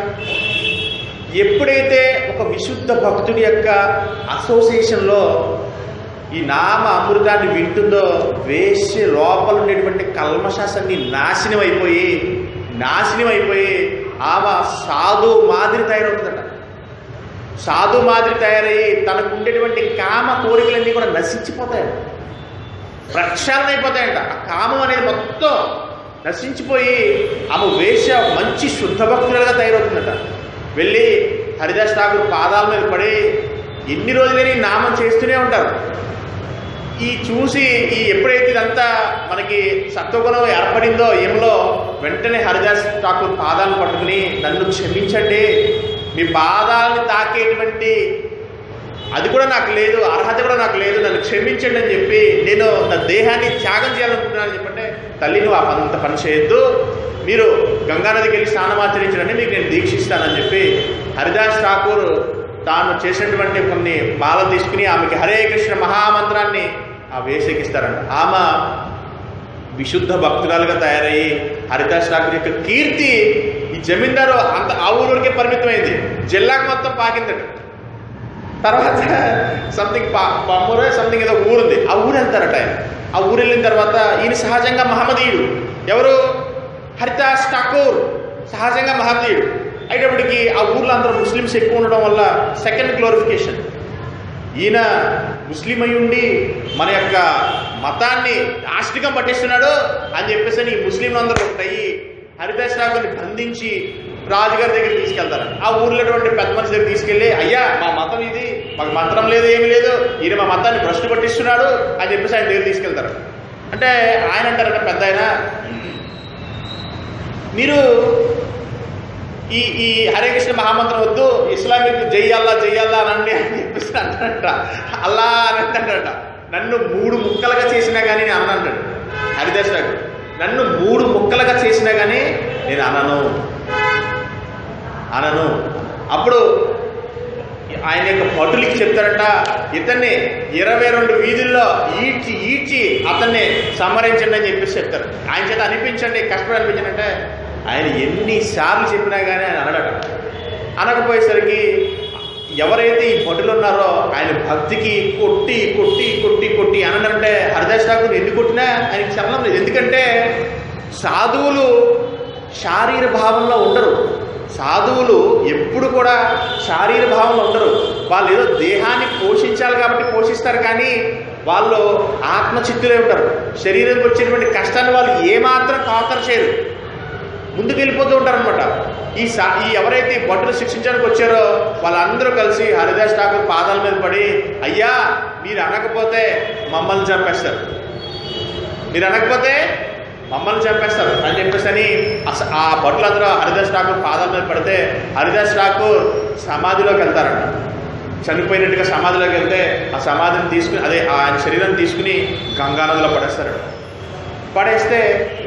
[SPEAKER 1] ఎప్పుడైతే ఒక విశుద్ధ భక్తుడి యొక్క అసోసియేషన్లో ఈ నామ అమృతాన్ని వింటుందో వేసి లోపల ఉండేటువంటి కల్మశాసాన్ని నాశనం అయిపోయి నాశనం అయిపోయి ఆమె సాధు మాదిరి తయారవుతుందట సాధు మాదిరి తయారయ్యి తనకు ఉండేటువంటి కామ కోరికలన్నీ కూడా నశించిపోతాయి ప్రక్షాళన అయిపోతాయంట ఆ కామం అనేది మొత్తం నశించిపోయి ఆమె వేష మంచి శుద్ధ భక్తులుగా తయారవుతుందట వెళ్ళి హరిదాస్ ఠాకూర్ పాదాల మీద పడి ఎన్ని రోజులని నామం చేస్తూనే ఉంటారు ఈ చూసి ఈ ఎప్పుడైతే ఇదంతా మనకి సత్వగుణం ఏర్పడిందో ఏమలో వెంటనే హరిదాస్ ఠాకూర్ పాదాలను పట్టుకుని నన్ను క్షమించండి మీ పాదాలను తాకేటువంటి అది కూడా నాకు లేదు అర్హత కూడా నాకు లేదు నన్ను క్షమించండి అని చెప్పి నేను నా దేహాన్ని త్యాగం చేయాలనుకుంటున్నాను చెప్పంటే తల్లి నువ్వు ఆ పని అంత పని చేయొద్దు మీరు గంగానదికి వెళ్ళి స్నానం ఆచరించడండి మీకు నేను దీక్షిస్తానని చెప్పి హరిదాస్ ఠాకూర్ తాను చేసినటువంటి కొన్ని మాల తీసుకుని ఆమెకి హరే కృష్ణ మహామంత్రాన్ని ఆ వేసెకిస్తారంట ఆమె విశుద్ధ భక్తురాలుగా తయారయ్యి హరిదాస్ ఠాకూర్ యొక్క కీర్తి ఈ జమీందారు అంత ఆ ఊరికే పరిమితమైంది జిల్లాకు మొత్తం పాకిందట తర్వాత సంథింగ్ పా పమ్మూరే సంథింగ్ ఏదో ఊరుంది ఆ ఊరు వెళ్తారట ఆయన ఆ ఊరు వెళ్ళిన తర్వాత ఈయన సహజంగా మహమ్మదీయుడు ఎవరు హరిదాస్ ఠాకూర్ సహజంగా మహమ్మదీయుడు అయినప్పటికీ ఆ ఊర్లో అందరూ ముస్లిమ్స్ ఎక్కువ ఉండడం వల్ల సెకండ్ గ్లోరిఫికేషన్ ఈయన ముస్లిం అయి ఉండి మన యొక్క మతాన్ని ఆస్తికం పట్టిస్తున్నాడు అని చెప్పేసి అని ఈ ముస్లింలు అందరూ ఒకటయ్యి హరిదాస్ ఠాకూర్ని బంధించి రాజుగారి దగ్గర తీసుకెళ్తారు ఆ ఊర్లో ఉన్నటువంటి పెద్ద మనిషి దగ్గర తీసుకెళ్ళి అయ్యా మా మతం ఇది మాకు మంత్రం లేదు ఏమీ లేదు ఈయన మా మతాన్ని భ్రష్టు పట్టిస్తున్నాడు అని చెప్పేసి ఆయన దగ్గర తీసుకెళ్తారు అంటే ఆయన అంటారట పెద్ద ఆయన మీరు ఈ ఈ హరే కృష్ణ మహామంత్రం వద్దు ఇస్లామిక్ జై అల్లా జై అల్లా అనండి అని చెప్పేసి అంటాడట అల్లా అని అంటాడట నన్ను మూడు ముక్కలుగా చేసినా కానీ నేను అనను అంటాడు హరిదాస్ రాడు నన్ను మూడు ముక్కలుగా చేసినా కానీ నేను అనను అనను అప్పుడు ఆయన యొక్క భటులకి చెప్తారట ఇతన్ని ఇరవై రెండు వీధుల్లో ఈడ్చి ఈడ్చి అతన్ని సంహరించండి అని చెప్పేసి చెప్తారు ఆయన చేత అనిపించండి కష్టపడి అనిపించండి అంటే ఆయన ఎన్నిసార్లు చెప్పినా కానీ ఆయన అనడట అనకపోయేసరికి ఎవరైతే ఈ భటులు ఉన్నారో ఆయన భక్తికి కొట్టి కొట్టి కొట్టి కొట్టి అనడంటే హరిదాస్ ఠాకూర్ ఎందుకు కొట్టినా ఆయనకి చలనం లేదు ఎందుకంటే సాధువులు శారీర భావంలో ఉండరు సాధువులు ఎప్పుడు కూడా శారీర భావంలో ఉండరు వాళ్ళు ఏదో దేహాన్ని పోషించాలి కాబట్టి పోషిస్తారు కానీ వాళ్ళు ఆత్మచిత్తులే ఉంటారు శరీరానికి వచ్చేటువంటి కష్టాన్ని వాళ్ళు ఏమాత్రం కాతర చేయరు ముందుకు వెళ్ళిపోతూ ఉంటారనమాట ఈ సా ఈ ఎవరైతే ఈ భట్టులు శిక్షించడానికి వచ్చారో వాళ్ళందరూ కలిసి హరిదాస్ ఠాకూర్ పాదాల మీద పడి అయ్యా మీరు అనకపోతే మమ్మల్ని చంపేస్తారు మీరు అనకపోతే మమ్మల్ని చంపేస్తారు అని చెప్పేసి అని అస- ఆ భటులందరూ హరిదాస్ ఠాకూర్ పాదాల మీద పడితే హరిదాస్ ఠాకూర్ సమాధిలోకి వెళ్తారంట చనిపోయినట్టుగా సమాధిలోకి వెళ్తే ఆ సమాధిని తీసుకుని అదే ఆయన శరీరం తీసుకుని గంగానదిలో పడేస్తారట పడేస్తే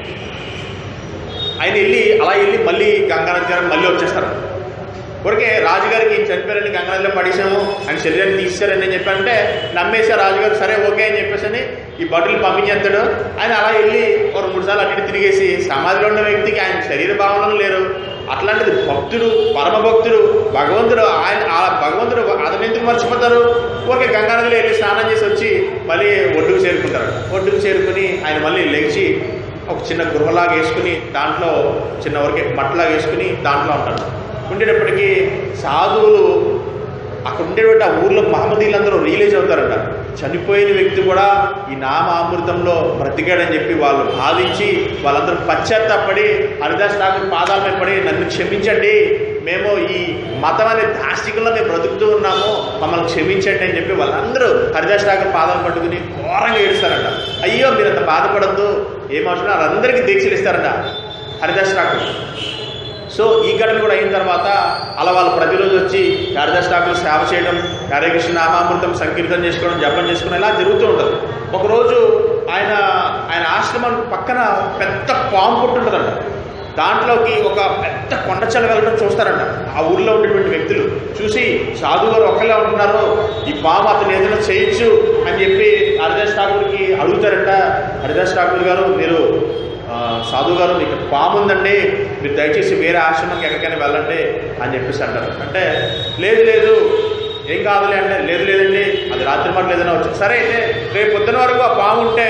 [SPEAKER 1] ఆయన వెళ్ళి అలా వెళ్ళి మళ్ళీ గంగానది గారు మళ్ళీ వచ్చేస్తారు ఊరికే రాజుగారికి ఈయన చనిపోయారని గంగానదిలో పడేసాము ఆయన శరీరాన్ని తీసారని అని చెప్పారంటే నమ్మేశారు రాజుగారు సరే ఓకే అని చెప్పేసి అని ఈ బట్టలు పంపించేస్తాడు ఆయన అలా వెళ్ళి ఒక మూడు సార్లు అటు ఇటు తిరిగేసి సమాధిలో ఉన్న వ్యక్తికి ఆయన శరీర భావనలు లేరు అట్లాంటిది భక్తుడు పరమ భక్తుడు భగవంతుడు ఆయన ఆ భగవంతుడు అతను ఎందుకు మర్చిపోతారు ఊరికే గంగానదిలో వెళ్ళి స్నానం చేసి వచ్చి మళ్ళీ ఒడ్డుకు చేరుకుంటారు ఒడ్డుకు చేరుకుని ఆయన మళ్ళీ లేచి ఒక చిన్న గృహలాగా వేసుకుని దాంట్లో చిన్న వరకే మట్టలాగా వేసుకుని దాంట్లో ఉంటాడు ఉండేటప్పటికీ సాధువులు అక్కడ ఉండేటువంటి ఆ ఊర్లో మహమ్మదీలందరూ రియలైజ్ అవుతారంట చనిపోయిన వ్యక్తి కూడా ఈ నామామృతంలో బ్రతికాడని చెప్పి వాళ్ళు భావించి వాళ్ళందరూ పశ్చాత్తాపడి హరిదాస్ ఠాకూర్ పాదాల మీద పడి నన్ను క్షమించండి మేము ఈ మతం అనే దాష్టికంలో మేము బ్రతుకుతూ ఉన్నాము మమ్మల్ని క్షమించండి అని చెప్పి వాళ్ళందరూ హరిదాస్ ఠాకూర్ పాదాలు పట్టుకుని ఘోరంగా ఏడుస్తారంట అయ్యో మీరు అంత బాధపడద్దు ఏం అవసరం వాళ్ళందరికీ దీక్షలు ఇస్తారంట హరిదాస్ ఠాకూర్ సో ఈ ఘటన కూడా అయిన తర్వాత అలా వాళ్ళు ప్రతిరోజు వచ్చి హరిదాస్ ఠాకూర్ సేవ చేయడం హరే కృష్ణ నామామృతం సంకీర్తన చేసుకోవడం జపం చేసుకోవడం ఇలా జరుగుతూ ఉంటుంది ఒకరోజు ఆయన ఆయన ఆశ్రమం పక్కన పెద్ద పాము పుట్టుంటుందంట దాంట్లోకి ఒక పెద్ద కొండ చెల వెళ్ళడం చూస్తారంట ఆ ఊర్లో ఉండేటువంటి వ్యక్తులు చూసి సాధువు గారు ఒకళ్ళే ఉంటున్నారు ఈ పాము అతను ఏదైనా చేయొచ్చు అని చెప్పి హరిదాస్ ఠాకూర్కి అడుగుతారంట హరిదాస్ ఠాకూర్ గారు మీరు ఆ, సాధువు గారు మీకు పాము ఉందండి మీరు దయచేసి వేరే ఆశ్రమంకి ఎక్కడికైనా వెళ్ళండి అని చెప్పేసి అంటారు అంటే లేదు లేదు ఏం కాదులే అంటే లేదు లేదండి అది రాత్రి మాట ఏదైనా వచ్చి సరే అయితే రేపు పొద్దున వరకు ఆ పాము ఉంటే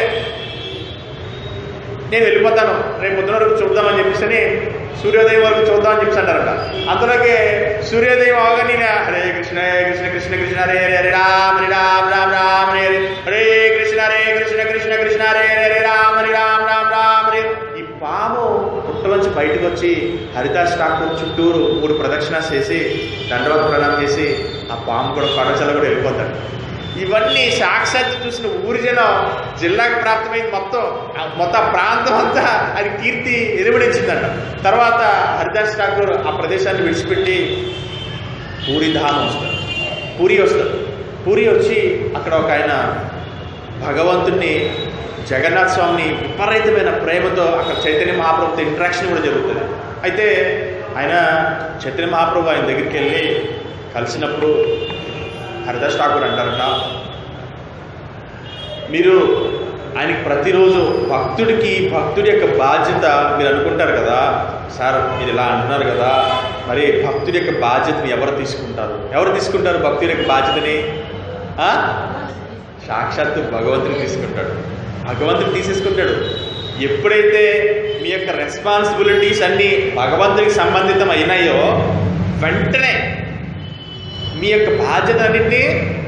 [SPEAKER 1] నేను వెళ్ళిపోతాను రేపు పొద్దున వరకు చూద్దామని చెప్పేసి అని సూర్యోదయం వరకు చూద్దామని చెప్పేసి అంటారట అందులోకి సూర్యోదయం అవగానే ఈయన, హరే కృష్ణ హరే కృష్ణ కృష్ణ కృష్ణ హరే హరే హరే రామ హరే రామ రామ రామ హరే హరే హరే కృష్ణ హరే కృష్ణ కృష్ణ కృష్ణ హరే హరే హరే రామ హరే రామ రామ రామ హరే ఈ పాము పుట్టలోంచి బయటకు వచ్చి హరిదాస్ ఠాకూర్ చుట్టూరు మూడు ప్రదక్షిణ చేసి దండవత ప్రణామం చేసి ఆ పాము కూడా పడచల కూడా వెళ్ళిపోతాడు ఇవన్నీ సాక్షాత్ చూసిన ఊరి జనం జిల్లాకు ప్రాప్తమైంది మొత్తం ఆ మొత్తం ఆ ప్రాంతం అంతా అది కీర్తి ఎలువడించిందంట తర్వాత హరిదాస్ ఠాకూర్ ఆ ప్రదేశాన్ని విడిచిపెట్టి పూరి ధామం వస్తారు పూరి వస్తారు పూరి వచ్చి అక్కడ ఒక ఆయన భగవంతుణ్ణి జగన్నాథ్ స్వామిని విపరీతమైన ప్రేమతో అక్కడ చైతన్య మహాప్రభుతో ఇంటరాక్షన్ కూడా జరుగుతుంది అయితే ఆయన చైతన్య మహాప్రభు ఆయన దగ్గరికి వెళ్ళి కలిసినప్పుడు హరిదాస్ ఠాకూర్ అంటారట మీరు ఆయనకి ప్రతిరోజు భక్తుడికి భక్తుడి యొక్క బాధ్యత మీరు అనుకుంటారు కదా సార్ మీరు ఇలా అంటున్నారు కదా మరి భక్తుడి యొక్క బాధ్యతని ఎవరు తీసుకుంటారు ఎవరు తీసుకుంటారు భక్తుడి యొక్క బాధ్యతని ఆ? సాక్షాత్తు భగవంతుడు తీసుకుంటాడు భగవంతుడు తీసేసుకుంటాడు ఎప్పుడైతే మీ యొక్క రెస్పాన్సిబిలిటీస్ అన్నీ భగవంతుడికి సంబంధితం అయినాయో వెంటనే మీ యొక్క బాధ్యత అన్నింటినీ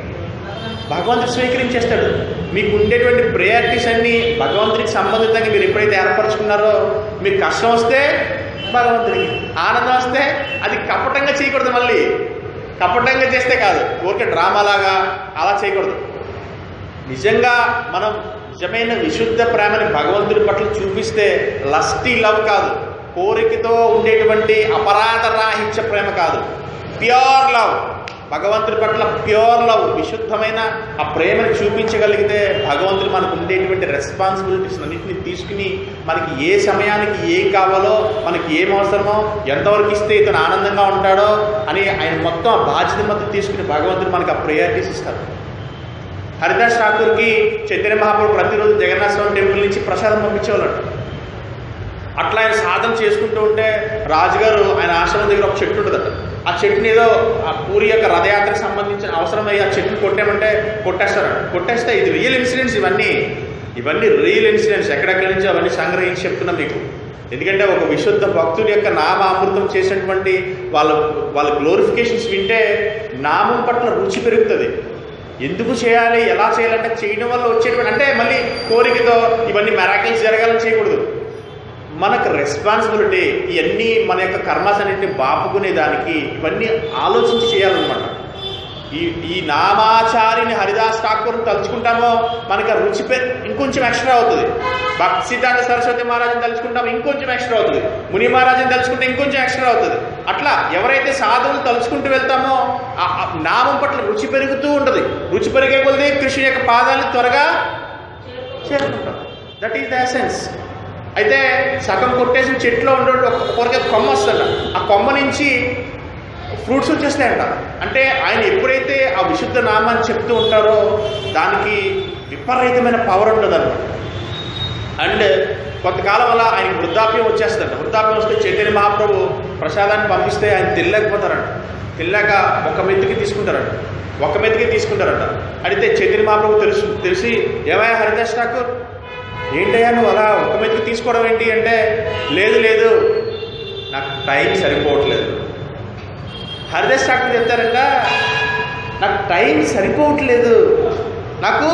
[SPEAKER 1] భగవంతుడు స్వీకరించేస్తాడు మీకు ఉండేటువంటి ప్రయారిటీస్ అన్నీ భగవంతుడికి సంబంధితంగా మీరు ఎప్పుడైతే ఏర్పరచుకున్నారో మీకు కష్టం వస్తే భగవంతుడికి ఆనందం వస్తే అది కపటంగా చేయకూడదు మళ్ళీ కపటంగా చేస్తే కాదు ఊరికే డ్రామాలాగా అలా చేయకూడదు నిజంగా మనం నిజమైన విశుద్ధ ప్రేమని భగవంతుడి పట్ల చూపిస్తే లస్టీ లవ్ కాదు కోరికతో ఉండేటువంటి అపరాధ రాహిత్య ప్రేమ కాదు ప్యూర్ లవ్ భగవంతుడి పట్ల ప్యూర్ లవ్ విశుద్ధమైన ఆ ప్రేమను చూపించగలిగితే భగవంతుడు మనకు ఉండేటువంటి రెస్పాన్సిబిలిటీస్ అన్నింటినీ తీసుకుని మనకి ఏ సమయానికి ఏం కావాలో మనకి ఏం అవసరమో ఎంతవరకు ఇస్తే ఇతను ఆనందంగా ఉంటాడో అని ఆయన మొత్తం ఆ బాధ్యత మొత్తం తీసుకుని భగవంతుడు మనకు ఆ ప్రయారిటీస్ ఇస్తారు హరిదాస్ ఠాకూర్కి చైతన్య మహాప్రభు ప్రతిరోజు జగన్నాథ స్వామి టెంపుల్ నుంచి ప్రసాదం పంపించేవాళ్ళట అట్లా ఆయన సాధన చేసుకుంటూ ఉంటే రాజుగారు ఆయన ఆశ్రమం దగ్గర ఒక చెట్టు ఉంటుందట ఆ చెట్టుని ఏదో ఆ పూరి యొక్క రథయాత్రకు సంబంధించిన అవసరమై ఆ చెట్టుని కొట్టామంటే కొట్టేస్తారట కొట్టేస్తే ఇది రియల్ ఇన్సిడెంట్స్ ఇవన్నీ ఇవన్నీ రియల్ ఇన్సిడెంట్స్ ఎక్కడెక్కడి నుంచి అవన్నీ సంగ్రహించి చెప్తున్నా మీకు ఎందుకంటే ఒక విశుద్ధ భక్తుడి యొక్క నామ అమృతం చేసినటువంటి వాళ్ళ వాళ్ళ గ్లోరిఫికేషన్స్ వింటే నామం పట్ల రుచి పెరుగుతుంది ఎందుకు చేయాలి ఎలా చేయాలంటే చేయడం వల్ల వచ్చేటువంటి అంటే మళ్ళీ కోరికతో ఇవన్నీ మెరాకిల్స్ జరగాలని చేయకూడదు మనకు రెస్పాన్సిబిలిటీ ఇవన్నీ మన యొక్క కర్మస్ అన్నింటిని బాపుకునే దానికి ఇవన్నీ ఆలోచించి చేయాలన్నమాట ఈ ఈ నామాచారిని హరిదాస్ ఠాకూర్ తలుచుకుంటామో మనకి ఆ రుచి పె ఇంకొంచెం ఎక్స్ట్రా అవుతుంది భక్తి సిద్ధాంత సరస్వతి మహారాజుని తలుచుకుంటామో ఇంకొంచెం ఎక్స్ట్రా అవుతుంది ముని మహారాజుని తలుచుకుంటే ఇంకొంచెం ఎక్స్ట్రా అవుతుంది అట్లా ఎవరైతే సాధువులు తలుచుకుంటూ వెళ్తామో ఆ ఆ నామం పట్ల రుచి పెరుగుతూ ఉంటుంది రుచి పెరిగే కొద్దీ కృష్ణుని యొక్క పాదాలను త్వరగా చేరుకుంటాం దట్ ఈస్ ద ఎసెన్స్ అయితే సగం కొట్టేసిన చెట్లో ఉండే ఒక కొరకే కొమ్మ వస్తుంట ఆ కొమ్మ నుంచి ఫ్రూట్స్ వచ్చేస్తాయంట అంటే ఆయన ఎప్పుడైతే ఆ విశుద్ధ నామాన్ని చెప్తూ ఉంటారో దానికి విపరీతమైన పవర్ ఉంటుంది అనమాట అండ్ కొంతకాలం వల్ల ఆయన వృద్ధాప్యం వచ్చేస్తుందంట వృద్ధాప్యం వస్తే చైతన్య మహాప్రభు ప్రసాదాన్ని పంపిస్తే ఆయన తినలేకపోతారంట తినలేక ఒక మెత్తుకి తీసుకుంటారంట ఒక మెత్తుకి తీసుకుంటారంట అడిగితే చైతన్య మహాప్రభు తెలుసు తెలిసి ఏమయ్యా హరిదాస్ ఠాకూర్ ఏంటయ్యా నువ్వు అలా ఒక మెతుకు తీసుకోవడం ఏంటి అంటే లేదు లేదు నాకు టైం సరిపోవట్లేదు హరిదాస్ ఠాకూర్ చెప్తారంట నాకు టైం సరిపోవట్లేదు నాకు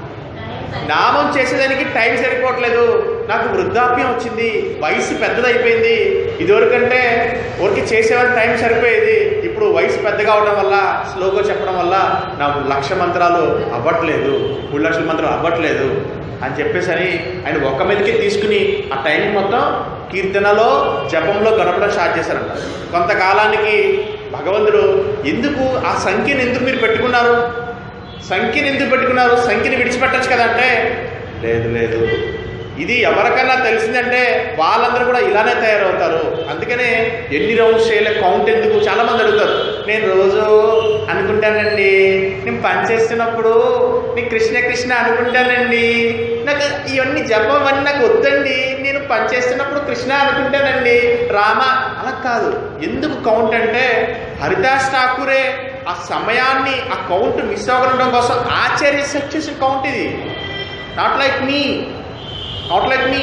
[SPEAKER 1] నామం చేసేదానికి టైం సరిపోవట్లేదు నాకు వృద్ధాప్యం వచ్చింది వయసు పెద్దదైపోయింది ఇదివరకంటే ఊరికి చేసేవారికి టైం సరిపోయేది ఇప్పుడు వయసు పెద్దగా అవడం వల్ల స్లోగా చెప్పడం వల్ల నా లక్ష మంత్రాలు అవ్వట్లేదు మూడు లక్షల మంత్రాలు అవ్వట్లేదు అని చెప్పేసి అని ఆయన ఒక్క మీదకి తీసుకుని ఆ టైం మొత్తం కీర్తనలో జపంలో గడపడం స్టార్ట్ చేశారంట కొంతకాలానికి భగవంతుడు ఎందుకు ఆ సంఖ్యను ఎందుకు మీరు పెట్టుకున్నారు సంఖ్యను ఎందుకు పెట్టుకున్నారు సంఖ్యని విడిచిపెట్టచ్చు కదా అంటే లేదు లేదు ఇది ఎవరికన్నా తెలిసిందంటే వాళ్ళందరూ కూడా ఇలానే తయారవుతారు అందుకనే ఎన్ని రౌండ్స్ చేయలే కౌంట్ ఎందుకు చాలా మంది అడుగుతారు నేను రోజు అనుకుంటానండి నేను పని చేస్తున్నప్పుడు నేను కృష్ణ కృష్ణ అనుకుంటానండి నాకు ఇవన్నీ జపం అన్నీ నాకు వద్దండి నేను పని చేస్తున్నప్పుడు కృష్ణ అనుకుంటానండి రామ అలా కాదు ఎందుకు కౌంట్ అంటే హరిదాస్ ఠాకూరే ఆ సమయాన్ని ఆ కౌంట్ మిస్ అవ్వడం కోసం ఆచార్య సెట్ చేసిన కౌంట్ ఇది not like me not like me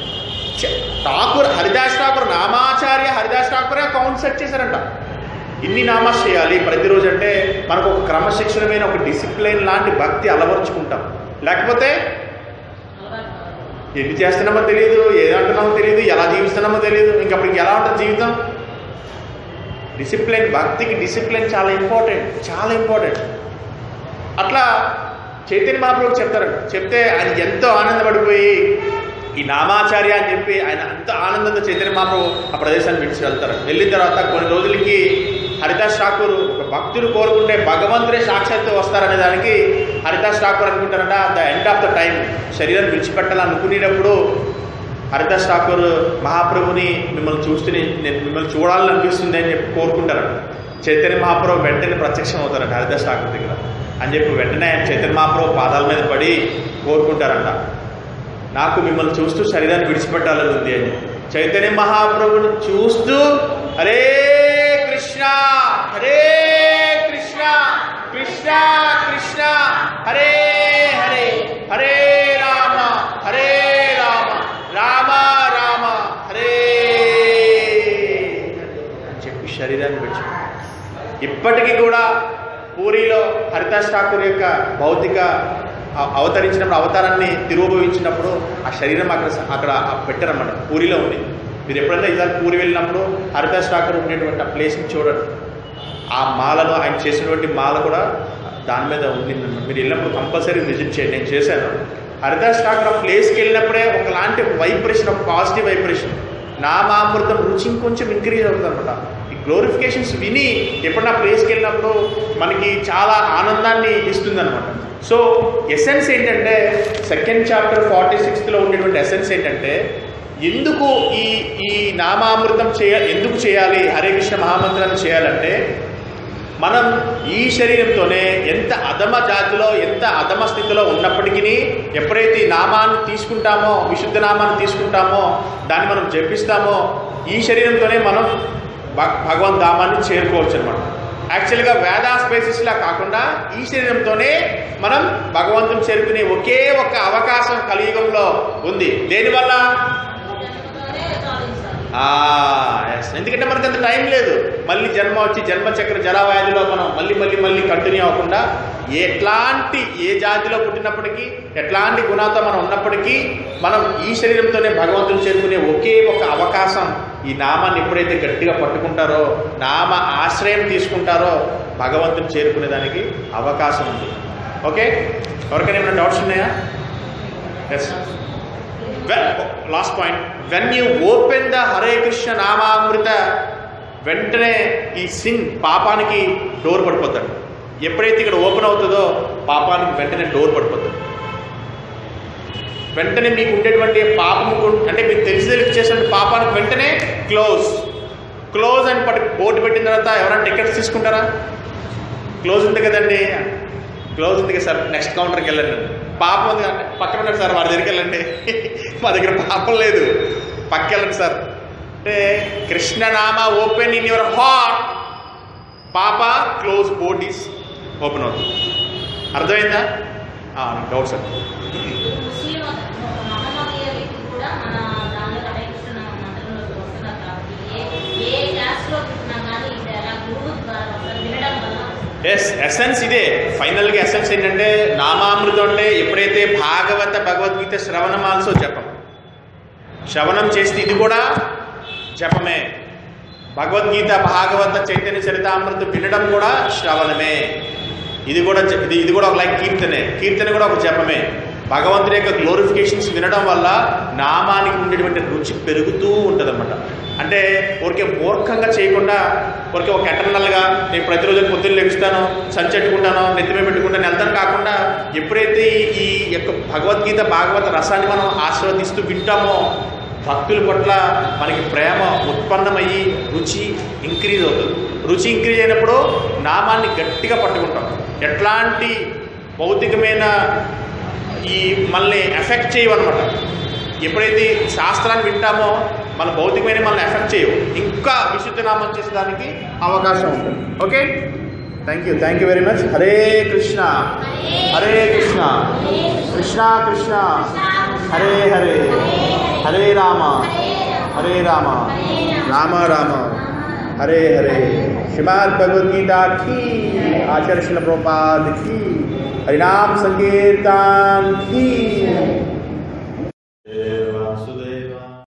[SPEAKER 1] Thakur Haridas Thakur Namacharya Haridas ఠాకూరే కౌంట్ సెట్ చేశారంట ఇన్ని నామాస్ చేయాలి ప్రతిరోజు అంటే మనకు ఒక క్రమశిక్షణమైన ఒక డిసిప్లిన్ లాంటి భక్తి అలవరుచుకుంటాం లేకపోతే ఎన్ని చేస్తున్నామో తెలియదు ఏదంటున్నామో తెలియదు ఎలా జీవిస్తున్నామో తెలియదు ఇంకా అప్పుడు ఎలా ఉంటుంది జీవితం డిసిప్లిన్ భక్తికి డిసిప్లిన్ చాలా ఇంపార్టెంట్ చాలా ఇంపార్టెంట్ అట్లా చైతన్య మహాప్రభు చెప్తారంట చెప్తే ఆయన ఎంతో ఆనందపడిపోయి ఈ నామాచార్య అని చెప్పి ఆయన అంత ఆనందంతో చైతన్య మహాప్రభు ఆ ప్రదేశాన్ని విడిచి వెళ్తారు వెళ్ళిన తర్వాత కొన్ని రోజులకి హరిదాస్ ఠాకూర్ ఒక భక్తులు కోరుకుంటే భగవంతుడే సాక్షాత్తు వస్తారనే దానికి హరిదాస్ ఠాకూర్ అనుకుంటారంట the end of the time శరీరం విడిచిపెట్టాలనుకునేటప్పుడు హరిదాస్ ఠాకూర్ మహాప్రభుని మిమ్మల్ని చూస్తూనే నేను మిమ్మల్ని చూడాలని అనిపిస్తుంది అని చెప్పి కోరుకుంటారంట చైతన్య మహాప్రభు వెంటనే ప్రత్యక్షం అవుతారంట హరిదాస్ ఠాకూర్ దగ్గర అని చెప్పి వెంటనే ఆయన చైతన్య మహాప్రభు పాదాల మీద పడి కోరుకుంటారంట నాకు మిమ్మల్ని చూస్తూ శరీరాన్ని విడిచిపెట్టాలని ఉంది అని చైతన్య మహాప్రభుని చూస్తూ హరే కృష్ణ హరే కృష్ణ కృష్ణ కృష్ణ హరే హరే హరే రామ హరే రామ రామ రామ హరే అని చెప్పి శరీరాన్ని విడిచిపెట్టాడు ఇప్పటికీ కూడా పూరిలో హరిదాస్ ఠాకూర్ యొక్క భౌతిక అ- అవతరించినప్పుడు అవతారాన్ని తిరువభవించినప్పుడు ఆ శరీరం అక్కడ అక్కడ పెట్టారన్నమాట పూరిలో ఉంది మీరు ఎప్పుడైనా ఈసారి పూరి వెళ్ళినప్పుడు హరిదాస్ ఠాకూర్ ఉండేటువంటి ఆ ప్లేస్ని చూడండి ఆ మాలను ఆయన చేసినటువంటి మాల కూడా దాని మీద ఉంది మీరు వెళ్ళినప్పుడు కంపల్సరీ విజిట్ చేయండి నేను చేశాను హరిదాస్ ఠాకూర్ ఆ ప్లేస్కి వెళ్ళినప్పుడే ఒకలాంటి వైబ్రేషన్ ఒక పాజిటివ్ వైబ్రేషన్ నామామృతం రుచి ఇంకొంచెం ఇంక్రీజ్ అవుతుంది అనమాట ఈ గ్లోరిఫికేషన్స్ విని ఎప్పుడన్నా ప్లేస్కి వెళ్ళినప్పుడు మనకి చాలా ఆనందాన్ని ఇస్తుంది అనమాట సో ఎసెన్స్ ఏంటంటే సెకండ్ చాప్టర్ ఫార్టీ సిక్స్త్లో ఉండేటువంటి ఎసెన్స్ ఏంటంటే ఎందుకు ఈ ఈ నామామృతం చేయ ఎందుకు చేయాలి హరే కృష్ణ మహామంత్రాన్ని చేయాలంటే మనం ఈ శరీరంతోనే ఎంత అధమ జాతిలో ఎంత అధమ స్థితిలో ఉన్నప్పటికీ ఎప్పుడైతే ఈ నామాన్ని తీసుకుంటామో విశుద్ధ నామాన్ని తీసుకుంటామో దాన్ని మనం జపిస్తామో ఈ శరీరంతోనే మనం భ- భగవన్ ధామాన్ని చేరుకోవచ్చు అనమాట యాక్చువల్గా వేదాస్ బేసిస్లా కాకుండా ఈ శరీరంతోనే మనం భగవంతుని చేరుకునే ఒకే ఒక అవకాశం కలియుగంలో ఉంది దేనివల్ల ఆ, yes. ఎందుకంటే మనకి అంత టైం లేదు మళ్ళీ జన్మ వచ్చి జన్మ చక్ర జలవాయుధిలో మనం మళ్ళీ మళ్ళీ మళ్ళీ కంటిన్యూ అవ్వకుండా ఎట్లాంటి ఏ జాతిలో పుట్టినప్పటికీ ఎట్లాంటి గుణాలతో మనం ఉన్నప్పటికీ మనం ఈ శరీరంతోనే భగవంతుని చేరుకునే ఒకే ఒక అవకాశం ఈ నామాన్ని ఎప్పుడైతే గట్టిగా పట్టుకుంటారో నామ ఆశ్రయం తీసుకుంటారో భగవంతుని చేరుకునే దానికి అవకాశం ఉంది ఓకే ఎవరికైనా ఏమైనా డౌట్స్ ఉన్నాయా yes last point when you open the Hare Krishna నామామృత వెంటనే ఈ సిన్ పాపానికి డోర్ పడిపోతాడు ఎప్పుడైతే ఇక్కడ ఓపెన్ అవుతుందో పాపానికి వెంటనే డోర్ పడిపోతుంది వెంటనే మీకు ఉండేటువంటి పాపము కు- అంటే మీకు తెలిసి తెలిసి చేసిన పాపానికి వెంటనే క్లోజ్ క్లోజ్ అని పట్టి బోర్డు పెట్టిన తర్వాత ఎవరైనా టికెట్స్ తీసుకుంటారా క్లోజ్ ఉంది కదండి క్లోజ్ ఉంది కదా సార్ నెక్స్ట్ కౌంటర్కి వెళ్ళండి పాపం ఉంది అంటే పక్కన ఉన్నాడు సార్ వాడి దగ్గరికి వెళ్ళండి మా దగ్గర పాపం లేదు పక్క వెళ్ళండి సార్ అంటే కృష్ణనామ ఓపెన్ ఇన్ యువర్ హార్ట్ పాప క్లోజ్ బోర్డ్ ఈస్ ఓపెన్ అవుతుంది అర్థమైందా డౌట్ సార్
[SPEAKER 2] ముస్లిం మహమ్మదీయ వ్యక్తి కూడా మన దానిలో హరే కృష్ణ మంత్రంలోకి వస్తున్నారు కాబట్టి ఏ ఏ క్లాస్లో పుట్టినా కానీ ఇది అలా గురువు ద్వారా ఒకసారి వినడం వల్ల
[SPEAKER 1] ఎస్ ఎసెన్స్ ఇదే ఫైనల్గా ఎసెన్స్ ఏంటంటే నామామృతం అంటే ఎప్పుడైతే భాగవత భగవద్గీత శ్రవణం ఆల్సో జపం శ్రవణం చేస్తే ఇది కూడా జపమే భగవద్గీత భాగవత చైతన్య చరితామృతం వినడం కూడా శ్రవణమే ఇది కూడా జ- ఇది ఇది కూడా ఒక లైక్ కీర్తనే కీర్తన కూడా ఒక జపమే భగవంతుడి యొక్క గ్లోరిఫికేషన్స్ వినడం వల్ల నామానికి ఉండేటువంటి రుచి పెరుగుతూ ఉంటుంది అంటే ఊరికే మూర్ఖంగా చేయకుండా ఊరికే ఒక ఎటర్నల్గా నేను ప్రతిరోజు పొద్దున్న లెగుస్తాను సంచెట్టుకుంటాను నెత్తిమే పెట్టుకుంటాను వెళ్తాను కాకుండా ఎప్పుడైతే ఈ- ఈ యొక్క భగవద్గీత భాగవత రసాన్ని మనం ఆస్వాదిస్తూ వింటామో భక్తుల పట్ల మనకి ప్రేమ ఉత్పన్నమయ్యి రుచి ఇంక్రీజ్ అవుతుంది రుచి ఇంక్రీజ్ అయినప్పుడు నామాన్ని గట్టిగా పట్టుకుంటాం ఎట్లాంటి భౌతికమైన ఈ మనల్ని ఎఫెక్ట్ చేయవన్నమాట ఎప్పుడైతే శాస్త్రాన్ని వింటామో మన భౌతికమైన మనల్ని ఎఫెక్ట్ చేయవు ఇంకా విశుద్ధ నామం చేసేదానికి అవకాశం ఉంటుంది okay thank you thank you very much Hare Krishna Hare Krishna Krishna Krishna Hare Hare Hare Rama Hare Rama Rama Rama Hare Hare శ్రీమద్ భగవద్గీత की आचार्य शिल प्रभुपाद की हरिनाम संकीर्तन की वासुदेवा